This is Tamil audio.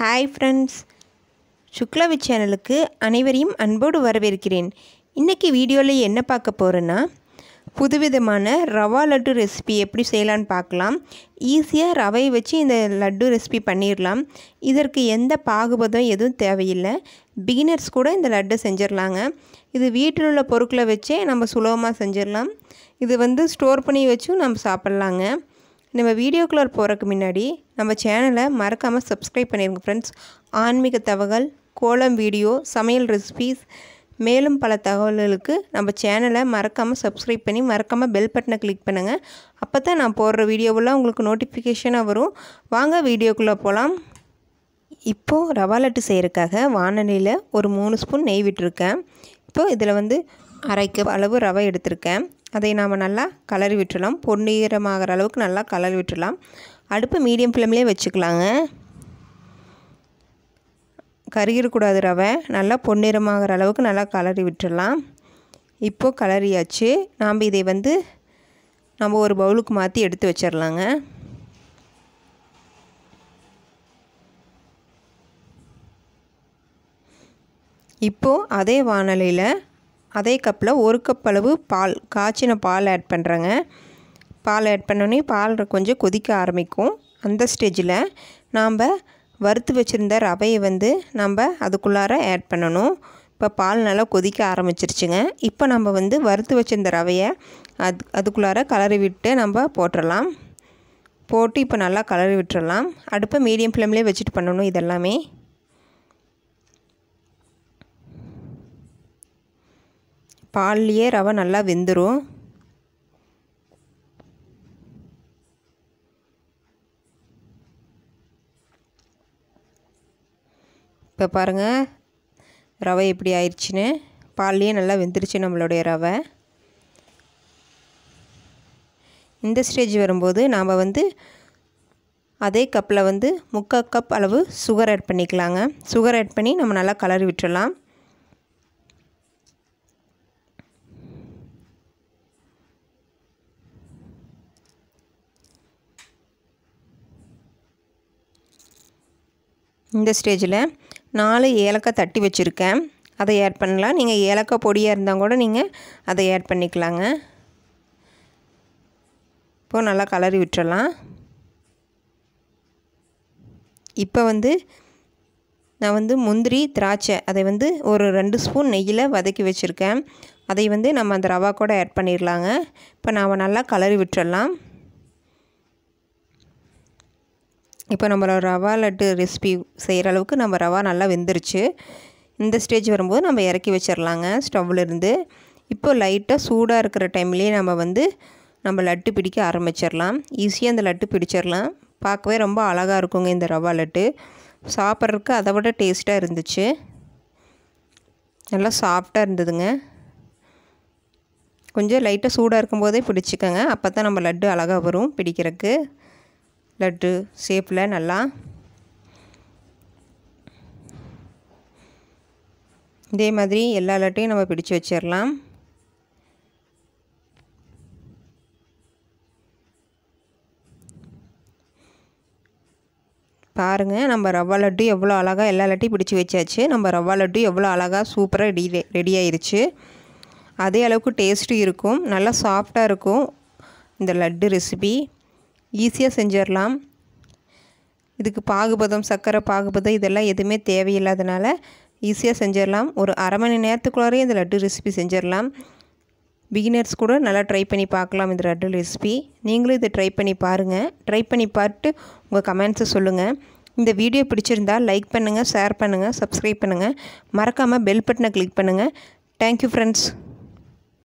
ஹாய் ஃப்ரெண்ட்ஸ் சுக்லாவி சேனலுக்கு அனைவரையும் அன்போடு வரவேற்கிறேன் இன்றைக்கி வீடியோவில் என்ன பார்க்க போகிறேன்னா புதுவிதமான ரவா லட்டு ரெசிபி எப்படி செய்யலான்னு பார்க்கலாம் ஈஸியாக ரவை வச்சு இந்த லட்டு ரெசிபி பண்ணிடலாம் இதற்கு எந்த பாகுபதம் எதுவும் தேவையில்லை பிகினர்ஸ் கூட இந்த லட்டு செஞ்சிடலாங்க இது வீட்டில் உள்ள பொருட்களை வச்சே நம்ம சுலபமாக செஞ்சிடலாம் இது வந்து ஸ்டோர் பண்ணி வச்சும் நம்ம சாப்பிட்லாங்க நம்ம வீடியோக்குள்ளே போகிறதுக்கு முன்னாடி நம்ம சேனலை மறக்காமல் சப்ஸ்கிரைப் பண்ணிடுங்க ஃப்ரெண்ட்ஸ் ஆன்மீக தகவல் கோலம் வீடியோ சமையல் ரெசிபீஸ் மேலும் பல தகவல்களுக்கு நம்ம சேனலை மறக்காமல் சப்ஸ்கிரைப் பண்ணி மறக்காமல் பெல் பட்டனை கிளிக் பண்ணுங்கள் அப்போ தான் நான் போடுற வீடியோவெல்லாம் உங்களுக்கு நோட்டிஃபிகேஷனாக வரும் வாங்க வீடியோக்குள்ளே போகலாம் இப்போது ரவா லட்டு செய்கிறதுக்காக வானலியில் ஒரு மூணு ஸ்பூன் நெய் விட்டுருக்கேன் இப்போது இதில் வந்து அரை கப் அளவு ரவை எடுத்திருக்கேன் அதை நாம் நல்லா கலரி விட்டுடலாம் பொன்னிறமாகிற அளவுக்கு நல்லா கலரி விட்டுடலாம் அடுப்பு மீடியம் ஃப்ளேம்லேயே வச்சுக்கலாங்க கருகிடக்கூடாது ரவை நல்லா பொன்னிறமாகிற அளவுக்கு நல்லா கலரி விட்டுடலாம் இப்போது கலரியாச்சு நாம் இதை வந்து நம்ம ஒரு பவுலுக்கு மாற்றி எடுத்து வச்சிடலாங்க இப்போது அதே வானலியில் அதே கப்பில் ஒரு கப் அளவு பால் காய்ச்சின பால் ஆட் பண்ணுறேங்க பால் ஆட் பண்ணோன்னே பால் கொஞ்சம் கொதிக்க ஆரம்பிக்கும் அந்த ஸ்டேஜில் நாம் வறுத்து வச்சுருந்த ரவையை வந்து நம்ம அதுக்குள்ளார ஆட் பண்ணணும் இப்போ பால் நல்லா கொதிக்க ஆரம்பிச்சிருச்சுங்க இப்போ நம்ம வந்து வறுத்து வச்சுருந்த ரவையை அது அதுக்குள்ளார கலரி விட்டு நம்ம போட்டுடலாம் போட்டு இப்போ நல்லா கலரி விட்டுறலாம் அடுப்பை மீடியம் ஃப்ளேம்லேயே வச்சுட்டு பண்ணணும் இதெல்லாமே பால்லையே ரவை நல்லா வெந்துடும் இப்போ பாருங்கள் ரவை எப்படி ஆயிடுச்சுன்னு பால்லையே நல்லா வெந்துருச்சு நம்மளுடைய ரவை இந்த ஸ்டேஜ் வரும்போது நாம் வந்து அதே கப்பில் வந்து முக்கால் கப் அளவு சுகர் ஆட் பண்ணிக்கலாங்க சுகர் ஆட் பண்ணி நம்ம நல்லா கலரி விட்டுடலாம் இந்த ஸ்டேஜில் நாலு ஏலக்காய் தட்டி வச்சுருக்கேன் அதை ஆட் பண்ணலாம் நீங்கள் ஏலக்காய் பொடியாக இருந்தால் கூட நீங்கள் அதை ஆட் பண்ணிக்கலாங்க இப்போது நல்லா கலரி விட்டுறலாம் இப்போ வந்து நான் வந்து முந்திரி திராட்சை அதை வந்து ஒரு ரெண்டு ஸ்பூன் நெய்யில் வதக்கி வச்சுருக்கேன் அதை வந்து நம்ம அந்த ரவா கூட ஆட் பண்ணிடலாங்க இப்போ நாம் நல்லா கலரி விட்டுறலாம் இப்போ நம்ம ரவா லட்டு ரெசிபி செய்கிற அளவுக்கு நம்ம ரவா நல்லா வெந்துருச்சு இந்த ஸ்டேஜ் வரும்போது நம்ம இறக்கி வச்சிடலாங்க ஸ்டவ்லேருந்து இப்போ லைட்டாக சூடாக இருக்கிற டைம்லேயே நம்ம வந்து நம்ம லட்டு பிடிக்க ஆரம்பிச்சிடலாம் ஈஸியாக அந்த லட்டு பிடிச்சிடலாம் பார்க்கவே ரொம்ப அழகாக இருக்குங்க இந்த ரவா லட்டு சாப்பிட்றதுக்கு அதை விட டேஸ்ட்டாக இருந்துச்சு நல்லா சாஃப்டாக இருந்ததுங்க கொஞ்சம் லைட்டாக சூடாக இருக்கும்போதே பிடிச்சிக்கோங்க அப்போ தான் நம்ம லட்டு அழகாக வரும் பிடிக்கிறதுக்கு லட்டு ஷேப்பில் நல்லா இதே மாதிரி எல்லா லட்டையும் நம்ம பிடிச்சு வச்சிடலாம் பாருங்கள் நம்ம ரவா லட்டு எவ்வளோ அழகாக எல்லா லட்டையும் பிடிச்சி வச்சாச்சு நம்ம ரவா லட்டு எவ்வளோ அழகாக சூப்பராக ரெடி ரெடி ஆயிருச்சு அதே அளவுக்கு டேஸ்ட்டும் இருக்கும் நல்லா சாஃப்டாக இருக்கும் இந்த லட்டு ரெசிபி ஈஸியாக செஞ்சிடலாம் இதுக்கு பாகுபதம் சர்க்கரை பாகுபதம் இதெல்லாம் எதுவுமே தேவையில்லாதனால ஈஸியாக செஞ்சிடலாம் ஒரு அரை மணி நேரத்துக்குள்ளாரே இந்த லட்டு ரெசிபி செஞ்சிடலாம் பிகினர்ஸ் கூட நல்லா ட்ரை பண்ணி பார்க்கலாம் இந்த லட்டு ரெசிபி நீங்களும் இதை ட்ரை பண்ணி பாருங்கள் ட்ரை பண்ணி பார்த்துட்டு உங்கள் கமெண்ட்ஸை சொல்லுங்கள் இந்த வீடியோ பிடிச்சிருந்தால் லைக் பண்ணுங்கள் ஷேர் பண்ணுங்கள் சப்ஸ்கிரைப் பண்ணுங்கள் மறக்காமல் பெல் பட்டனை கிளிக் பண்ணுங்கள் தேங்க்யூ ஃப்ரெண்ட்ஸ்